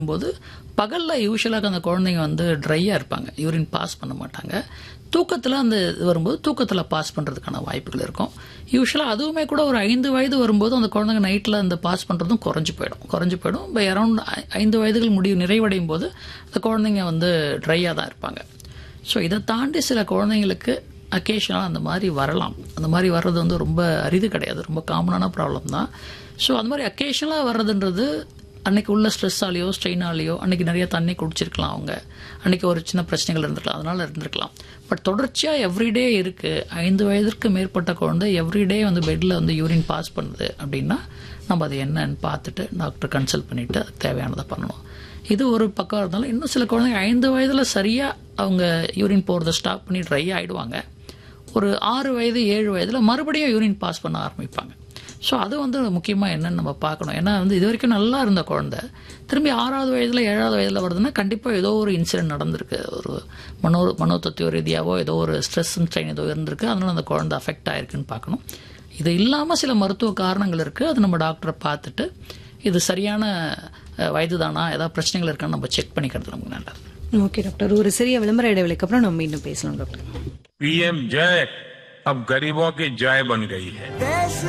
போது பகலில் யூஸ்வலாக அந்த குழந்தைங்க வந்து ட்ரையாக இருப்பாங்க யூரின் பாஸ் பண்ண மாட்டாங்க தூக்கத்தில் அந்த இது வரும்போது தூக்கத்தில் பாஸ் பண்ணுறதுக்கான வாய்ப்புகள் இருக்கும் யூஸ்வலாக அதுவுமே கூட ஒரு ஐந்து வயது வரும்போது அந்த குழந்தைங்க நைட்டில் அந்த பாஸ் பண்ணுறதும் குறைஞ்சு போயிடும் குறைஞ்சு போயிடும் பை அரௌண்ட் ஐந்து வயதுகள் முடிவு நிறைவடையும் போது அந்த குழந்தைங்க வந்து ட்ரையாக தான் இருப்பாங்க ஸோ இதை தாண்டி சில குழந்தைங்களுக்கு அக்கேஷனாக அந்த மாதிரி வரலாம் அந்த மாதிரி வர்றது வந்து ரொம்ப அரிது கிடையாது ரொம்ப காமனான ப்ராப்ளம் தான் ஸோ அந்த மாதிரி அக்கேஷனலாக வர்றதுன்றது அன்னைக்கு உள்ள ஸ்ட்ரெஸ்ஸாலேயோ ஸ்ட்ரெயினாலேயோ அன்னைக்கு நிறைய தண்ணி குடிச்சிருக்கலாம் அவங்க அன்னைக்கு ஒரு சின்ன பிரச்சனைகள் இருந்திருக்கலாம் அதனால இருந்திருக்கலாம் பட் தொடர்ச்சியாக எவ்ரிடே இருக்குது ஐந்து வயதிற்கு மேற்பட்ட குழந்தை எவ்ரிடே வந்து பெட்டில் வந்து யூரின் பாஸ் பண்ணுது அப்படின்னா நம்ம அது என்னன்னு பார்த்துட்டு டாக்டர் கன்சல்ட் பண்ணிவிட்டு அதுக்கு தேவையானதை பண்ணணும் இது ஒரு பக்கம் இருந்தாலும் இன்னும் சில குழந்தைங்க ஐந்து வயதில் சரியாக அவங்க யூரின் போகிறத ஸ்டாப் பண்ணி ட்ரை ஆகிடுவாங்க ஒரு ஆறு வயது ஏழு வயதில் மறுபடியும் யூரின் பாஸ் பண்ண ஆரம்பிப்பாங்க ஸோ அது வந்து முக்கியமாக என்னன்னு நம்ம பார்க்கணும் ஏன்னா வந்து இது வரைக்கும் நல்லா இருந்த குழந்தை திரும்பி ஆறாவது வயதில் ஏழாவது வயதில் வருதுன்னா கண்டிப்பாக ஏதோ ஒரு இன்சிடென்ட் நடந்திருக்கு ஒரு மனோ மனோதத்துவ ரீதியாவோ ஏதோ ஒரு ஸ்ட்ரெஸ் ஸ்ட்ரெயின் ஏதோ இருந்திருக்கு அதனால அந்த குழந்தை அஃபெக்ட் ஆயிருக்குன்னு பார்க்கணும் இது இல்லாமல் சில மருத்துவ காரணங்கள் இருக்குது அது நம்ம டாக்டரை பார்த்துட்டு இது சரியான அஹ், வயது தானா ஏதாவது பிரச்சனைகள் இருக்கான்னு நம்ம செக் பண்ணிக்கிறது நமக்கு நல்லது ஓகே டாக்டர் ஒரு சிறிய விளம்பர இடைவெளிக்கு அப்புறம் நம்ம மீண்டும் பேசலாம் டாக்டர் पीएम जय अब गरीबों की जय बन गई है देश